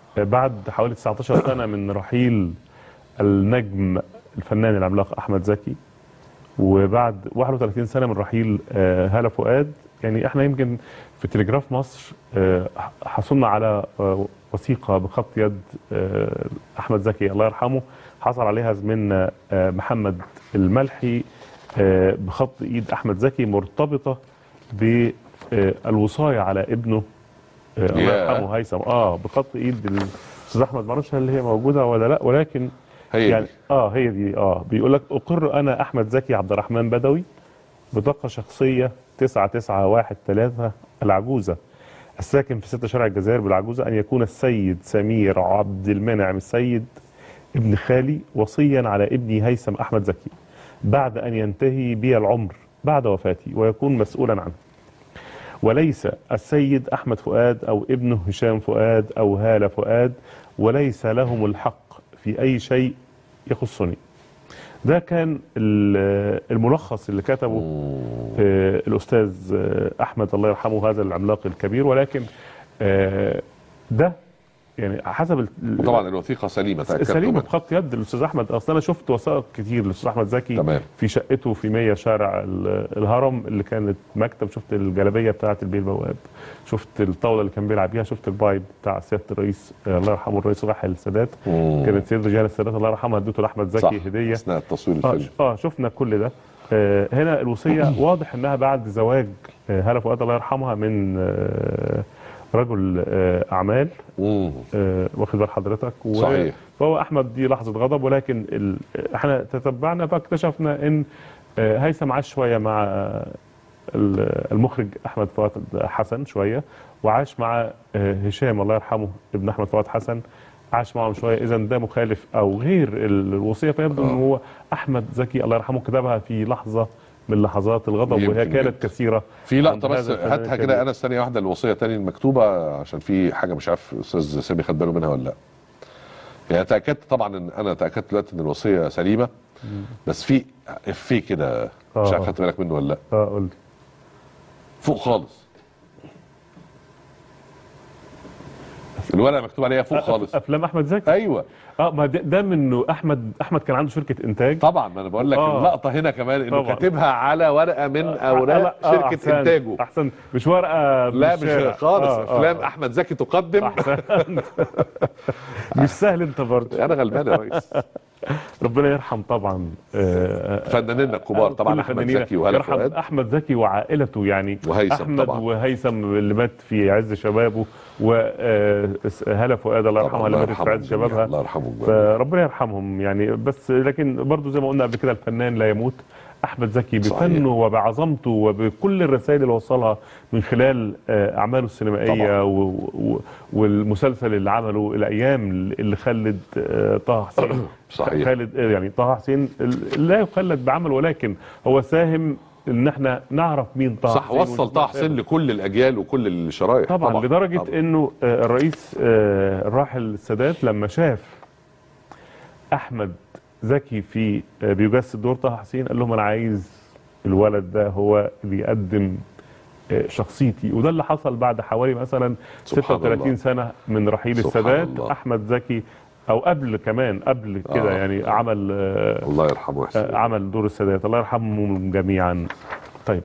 بعد حوالي 19 سنه من رحيل النجم الفنان العملاق احمد زكي وبعد 31 سنه من رحيل آه، هاله فؤاد يعني احنا يمكن في تلجراف مصر آه، حصلنا على آه، وثيقه بخط يد آه، احمد زكي الله يرحمه حصل عليها زميلنا آه، محمد الملحي آه، بخط ايد احمد زكي مرتبطه بالوصايه على ابنه آه، الله ياه. يرحمه هيثم اه بخط ايد الاستاذ احمد معرفش هل هي موجوده ولا لا ولكن هي يعني دي. اه هي دي اه بيقول لك اقر انا احمد زكي عبد الرحمن بدوي بطاقه شخصيه 9913 العجوزه الساكن في 6 شارع الجزائر بالعجوزه ان يكون السيد سمير عبد المنعم السيد ابن خالي وصيا على ابني هيثم احمد زكي بعد ان ينتهي بي العمر بعد وفاتي ويكون مسؤولا عنه وليس السيد احمد فؤاد او ابنه هشام فؤاد او هاله فؤاد وليس لهم الحق في اي شيء يخصني ده كان ال- الملخص اللي كتبه آه، الاستاذ آه، احمد الله يرحمه هذا العملاق الكبير ولكن آه، ده يعني حسب ال- وطبعا الوثيقه سليمه تاكدت سليمه منها. بخط يد الاستاذ احمد اصلا انا شفت وثائق كتير للاستاذ احمد زكي تمام. في شقته في 100 شارع ال- الهرم اللي كانت مكتب شفت الجلابيه بتاعه البيه البواب شفت الطاوله اللي كان بيلعب بيها شفت البايب بتاع سياده الرئيس آه، الله يرحمه الرئيس راحل السادات مم. كانت سيد رجال السادات الله يرحمه اديته لاحمد صح زكي هديه اثناء التصوير اه الفيلم اه شفنا كل ده آه هنا الوصيه واضح انها بعد زواج آه هاله فؤاد الله يرحمها من آه رجل آه اعمال مم. آه واخد بال حضرتك و- صحيح. فهو احمد دي لحظه غضب ولكن ال... احنا تتبعنا فاكتشفنا ان آه هيثم عاش شويه مع آه، ال- المخرج احمد فؤاد حسن شويه وعاش مع آه، هشام الله يرحمه ابن احمد فؤاد حسن عاش معهم شويه اذا ده مخالف او غير الوصيه فيبدو ان هو احمد زكي الله يرحمه كتبها في لحظه من لحظات الغضب وهي يمكن كانت جدا. كثيره في عند لقطه بس هذا الفنان هاتها كده الكبير. انا ثانيه واحده الوصيه تاني المكتوبه عشان في حاجه مش عارف استاذ سامي خد باله منها ولا لا يعني تاكدت طبعا ان انا تاكدت دلوقتي ان الوصيه سليمه بس في افيه كده مش آه. عارف خدت بالك منه ولا لا اه قول لي. فوق خالص الورقه مكتوب عليها فوق خالص افلام احمد زكي ايوه اه ما ده, ده منه احمد احمد كان عنده شركه انتاج طبعا ما انا بقول لك آه. اللقطه هنا كمان انه طبعا. كاتبها على ورقه من اوراق آه، شركه أحسنت، انتاجه احسن مش ورقه لا من مش الشارع. خالص آه، آه. افلام احمد زكي تقدم احسنت مش سهل انت برضه انا غلبان يا ريس ربنا يرحم طبعا آه، فنانينا الكبار طبعا كل احمد فنانينا. زكي وهلا يرحم فؤاد احمد زكي وعائلته يعني وهيثم احمد طبعا. وهيثم اللي مات في عز شبابه وهلا فؤاد الله يرحمها اللي ماتت في عز جميعاً، شبابها الله يرحمهم جميعاً. فربنا يرحمهم يعني بس لكن برضو زي ما قلنا قبل كده الفنان لا يموت احمد زكي صحيح. بفنه وبعظمته وبكل الرسائل اللي وصلها من خلال آه، اعماله السينمائيه طبعاً. و... و... والمسلسل اللي عمله الايام اللي خلد آه، طه حسين صحيح. خالد آه، يعني طه حسين ال- لا يخلد بعمل ولكن هو ساهم ان احنا نعرف مين طه صح حسين وصل طه حسين لكل الاجيال وكل الشرايح طبعا, طبعا لدرجه طبعاً. انه آه، الرئيس آه، الراحل السادات لما شاف احمد زكي في آه، بيجسد دور طه حسين قال لهم انا عايز الولد ده هو اللي يقدم آه، شخصيتي وده اللي حصل بعد حوالي مثلا سبحان 36 الله. سنه من رحيل سبحان السادات الله. احمد زكي او قبل كمان قبل كده آه. يعني عمل آه، الله يرحمه آه، ويحسن عمل دور السادات الله يرحمهم جميعا